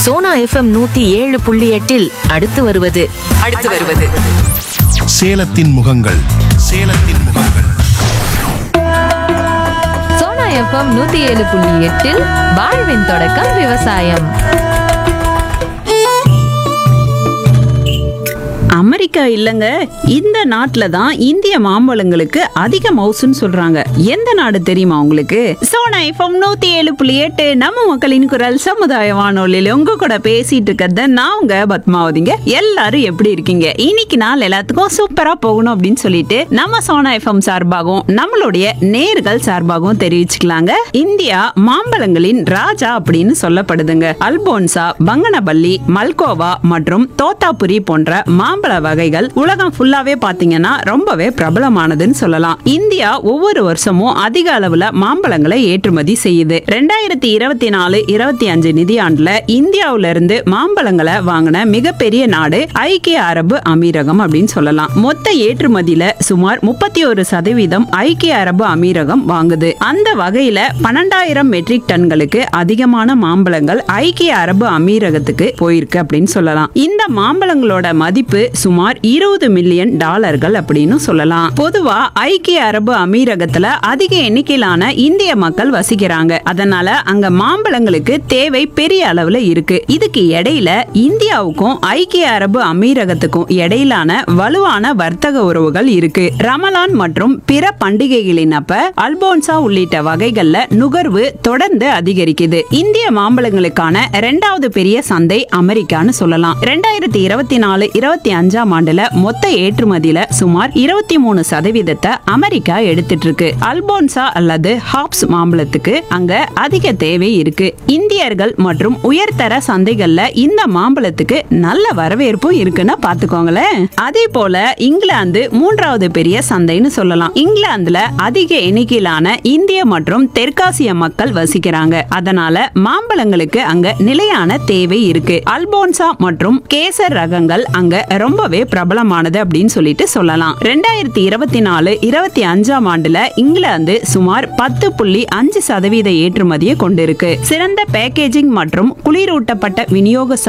Sona FM நூத்தி ஏழு புள்ளி எட்டில் அடுத்து வருவது அடுத்து வருவது சேலத்தின் முகங்கள் சேலத்தின் முகங்கள் சோனா எஃப்எம் நூத்தி ஏழு புள்ளி எட்டில் வாழ்வின் தொடக்கம் விவசாயம் அமெரிக்கா இல்லைங்க இந்த நாட்டில் தான் இந்திய மாம்பழங்களுக்கு அதிக மவுசுன்னு சொல்றாங்க எந்த நாடு தெரியுமா உங்களுக்கு சோனா எஃப்எம் நூத்தி ஏழு புள்ளி எட்டு நம்ம மக்களின் குரல் சமுதாய வானொலியில் உங்க கூட பேசிட்டு இருக்கிறத நான் உங்க பத்மாவதிங்க எல்லாரும் எப்படி இருக்கீங்க இன்னைக்கு நாள் எல்லாத்துக்கும் சூப்பரா போகணும் அப்படின்னு சொல்லிட்டு நம்ம சோனா எஃப்எம் சார்பாகவும் நம்மளுடைய நேர்கள் சார்பாகவும் தெரிவிச்சுக்கலாங்க இந்தியா மாம்பழங்களின் ராஜா அப்படின்னு சொல்லப்படுதுங்க அல்போன்சா பங்கனபல்லி மல்கோவா மற்றும் தோத்தாபுரி போன்ற மாம்பழ வகைகள் உலகம் ஃபுல்லாவே பாத்தீங்கன்னா ரொம்பவே பிரபலமானதுன்னு சொல்லலாம் இந்தியா ஒவ்வொரு வருஷமும் அதிக அளவுல மாம்பழங்களை ஏற்றுமதி செய்யுது ரெண்டாயிரத்தி இருபத்தி நாலு இருபத்தி அஞ்சு நிதியாண்டுல இந்தியாவுல இருந்து மாம்பழங்களை வாங்கின மிகப்பெரிய நாடு ஐக்கிய அரபு அமீரகம் அப்படின்னு சொல்லலாம் மொத்த ஏற்றுமதியில சுமார் முப்பத்தி ஒரு சதவீதம் ஐக்கிய அரபு அமீரகம் வாங்குது அந்த வகையில பன்னெண்டாயிரம் மெட்ரிக் டன்களுக்கு அதிகமான மாம்பழங்கள் ஐக்கிய அரபு அமீரகத்துக்கு போயிருக்கு அப்படின்னு சொல்லலாம் இந்த மாம்பழங்களோட மதிப்பு சுமார் இருபது மில்லியன் டாலர்கள் அப்படின்னு சொல்லலாம் பொதுவா ஐக்கிய அரபு அமீரகத்துல அதிக எண்ணிக்கையிலான இந்திய மக்கள் வசிக்கிறாங்க அதனால அங்க மாம்பழங்களுக்கு தேவை பெரிய அளவுல இருக்கு இதுக்கு இடையில இந்தியாவுக்கும் ஐக்கிய அரபு அமீரகத்துக்கும் இடையிலான வலுவான வர்த்தக உறவுகள் இருக்கு ரமலான் மற்றும் பிற பண்டிகைகளின் அப்ப அல்போன்சா உள்ளிட்ட வகைகள்ல நுகர்வு தொடர்ந்து அதிகரிக்குது இந்திய மாம்பழங்களுக்கான இரண்டாவது பெரிய சந்தை அமெரிக்கான்னு சொல்லலாம் ரெண்டாயிரத்தி இருபத்தி நாலு இருபத்தி அஞ்சாம் ஆண்டுல மொத்த ஏற்றுமதியில சுமார் இருபத்தி மூணு சதவீதத்தை அமெரிக்கா எடுத்துட்டு இருக்கு அல்போன்சா அல்லது ஹாப்ஸ் மாம்பழத்துக்கு அங்க அதிக தேவை இருக்கு இந்தியர்கள் மற்றும் உயர்தர சந்தைகள்ல இந்த மாம்பழத்துக்கு நல்ல வரவேற்பும் இருக்குன்னு பாத்துக்கோங்களேன் அதே போல இங்கிலாந்து மூன்றாவது பெரிய சந்தைன்னு சொல்லலாம் இங்கிலாந்துல அதிக எண்ணிக்கையிலான இந்திய மற்றும் தெற்காசிய மக்கள் வசிக்கிறாங்க அதனால மாம்பழங்களுக்கு அங்க நிலையான தேவை இருக்கு அல்போன்சா மற்றும் கேசர் ரகங்கள் அங்க ரொம்பவே பிரபலமானது அப்படின்னு சொல்லிட்டு சொல்லலாம் ரெண்டாயிரத்தி இருபத்தி நாலு இருபத்தி அஞ்சாம் ஆண்டுல இங்கிலாந்து சுமார் பத்து புள்ளி அஞ்சு சதவீத ஏற்றுமதியை கொண்டிருக்கு சிறந்த பேக்கேஜிங் மற்றும் குளிரூட்டப்பட்ட விநியோக